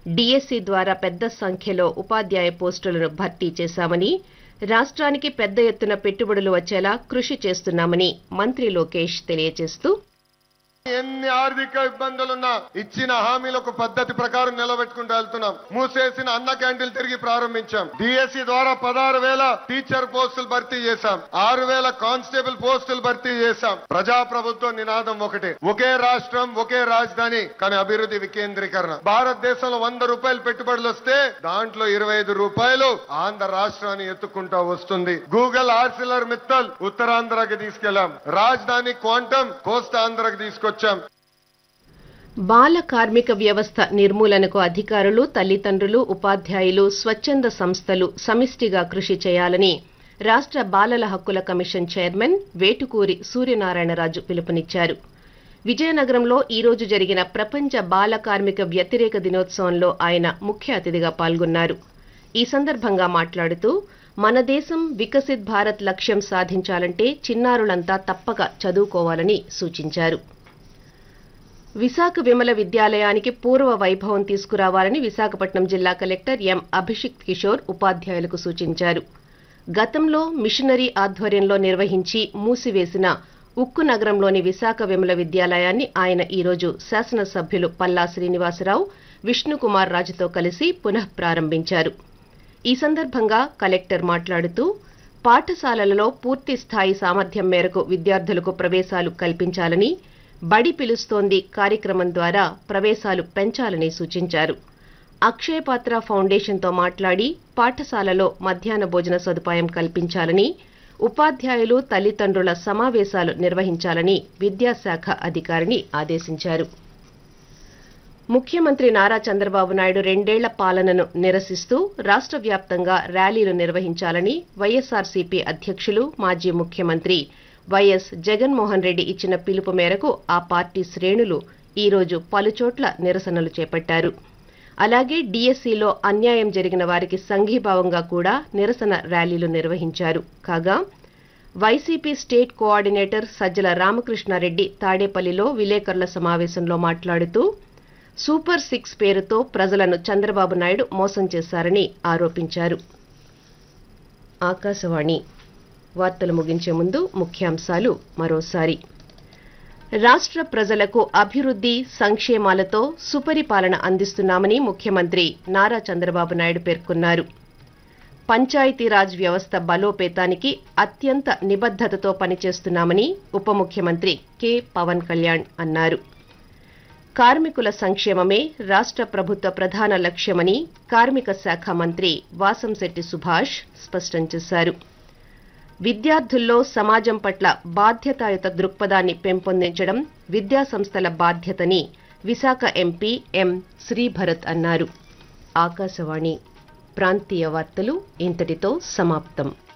DSC ద్వారా పెద్ద సంఖ్యలో ఉపాధ్యాయ పోస్టులను భర్తీ చేశామని రాష్ట్రానికి పెద్ద ఎత్తున పెట్టుబడులు వచ్చేలా కృషి చేస్తున్నామని మంత్రి లోకేష్ తెలియజేస్తూ ఎన్ని ఆర్థిక ఇబ్బందులున్నా ఇచ్చిన హామీలకు పద్ధతి ప్రకారం నిలబెట్టుకుంటూ వెళ్తున్నాం మూసేసిన అన్న క్యాంటీన్లు తిరిగి ప్రారంభించాం డిఎస్సి ద్వారా పదహారు వేల టీచర్ పోస్టులు భర్తీ చేశాం ఆరు వేల కానిస్టేబుల్ పోస్టులు భర్తీ చేశాం ప్రజాప్రభుత్వ నినాదం ఒకటే ఒకే రాష్ట్రం ఒకే రాజధాని కానీ అభివృద్ధి వికేంద్రీకరణ భారతదేశంలో వంద రూపాయలు పెట్టుబడులు వస్తే దాంట్లో ఇరవై ఐదు రూపాయలు ఆంధ్ర రాష్ట్రాన్ని ఎత్తుకుంటా వస్తుంది గూగుల్ ఆర్సిలర్ మిత్తల్ ఉత్తరాంధ్రకి తీసుకెళ్లాం రాజధాని క్వాంటమ్ కోస్తాంధ్రకి తీసుకొచ్చాం బాల కార్మిక వ్యవస్థ నిర్మూలనకు అధికారులు తల్లిదండ్రులు ఉపాధ్యాయులు స్వచ్ఛంద సంస్థలు సమిష్టిగా కృషి చేయాలని రాష్ట్ర బాలల హక్కుల కమిషన్ చైర్మన్ వేటుకూరి సూర్యనారాయణరాజు పిలుపునిచ్చారు విజయనగరంలో ఈ రోజు జరిగిన ప్రపంచ బాల కార్మిక వ్యతిరేక దినోత్సవంలో ఆయన ముఖ్య అతిథిగా పాల్గొన్నారు ఈ సందర్భంగా మాట్లాడుతూ మన దేశం వికసిత్ భారత్ లక్ష్యం సాధించాలంటే చిన్నారులంతా తప్పక చదువుకోవాలని సూచించారు విశాఖ విమల విద్యాలయానికి పూర్వ వైభవం తీసుకురావాలని విశాఖపట్నం జిల్లా కలెక్టర్ ఎం అభిషిక్ కిషోర్ ఉపాధ్యాయులకు సూచించారు గతంలో మిషనరీ ఆధ్వర్యంలో నిర్వహించి మూసివేసిన ఉక్కు నగరంలోని విశాఖ విమల విద్యాలయాన్ని ఆయన ఈరోజు శాసనసభ్యులు పల్లా శ్రీనివాసరావు విష్ణుకుమార్ రాజుతో కలిసి పునః ప్రారంభించారు ఈ సందర్భంగా కలెక్టర్ మాట్లాడుతూ పాఠశాలలలో పూర్తి స్థాయి సామర్థ్యం మేరకు విద్యార్థులకు ప్రవేశాలు కల్పించాలని బడి పిలుస్తోంది కార్యక్రమం ద్వారా ప్రవేశాలు పెంచాలని సూచించారు అక్షయపాత్ర ఫౌండేషన్తో మాట్లాడి పాఠశాలలో మధ్యాహ్న భోజన సదుపాయం కల్పించాలని ఉపాధ్యాయులు తల్లిదండ్రుల సమావేశాలు నిర్వహించాలని విద్యాశాఖ అధికారిని ఆదేశించారు ముఖ్యమంత్రి నారా చంద్రబాబు నాయుడు రెండేళ్ల పాలనను నిరసిస్తూ రాష్ట్ర వ్యాప్తంగా ర్యాలీలు నిర్వహించాలని వైఎస్ఆర్సీపీ అధ్యక్షులు మాజీ ముఖ్యమంత్రి వైఎస్ జగన్మోహన్ రెడ్డి ఇచ్చిన పిలుపు మేరకు ఆ పార్టీ శ్రేణులు ఈ రోజు పలుచోట్ల నిరసనలు చేపట్టారు అలాగే డీఎస్సీలో అన్యాయం జరిగిన వారికి సంఘీభావంగా కూడా నిరసన ర్యాలీలు నిర్వహించారు కాగా YCP state coordinator Sajjala Ramakrishna Reddy తాడేపల్లిలో విలేకరుల సమావేశంలో మాట్లాడుతూ సూపర్ సిక్స్ పేరుతో ప్రజలను చంద్రబాబు నాయుడు మోసం చేశారని ఆరోపించారు ఆకాశవాణి వార్తలు ముగించే ముందు ముఖ్యాంశాలు మరోసారి రాష్ట్ర ప్రజలకు అభివృద్ధి సంక్షేమాలతో సుపరిపాలన అందిస్తున్నామని ముఖ్యమంత్రి నారా చంద్రబాబు నాయుడు పేర్కొన్నారు పంచాయతీరాజ్ వ్యవస్థ బలోపేతానికి అత్యంత నిబద్దతతో పనిచేస్తున్నామని ఉప ముఖ్యమంత్రి కె పవన్ కళ్యాణ్ అన్నారు కార్మికుల సంక్షేమమే రాష్ట్ర ప్రభుత్వ ప్రధాన లక్ష్యమని కార్మిక శాఖ మంత్రి వాసంశెట్టి సుభాష్ స్పష్టం చేశారు విద్యార్థుల్లో సమాజం పట్ల బాధ్యతాయుత దృక్పథాన్ని పెంపొందించడం విద్యాసంస్థల బాధ్యతని విశాఖ ఎంపీ ఎం శ్రీభరత్ అన్నారు ఆకాశవాణి ప్రాంతీయ వార్తలు ఇంతటితో సమాప్తం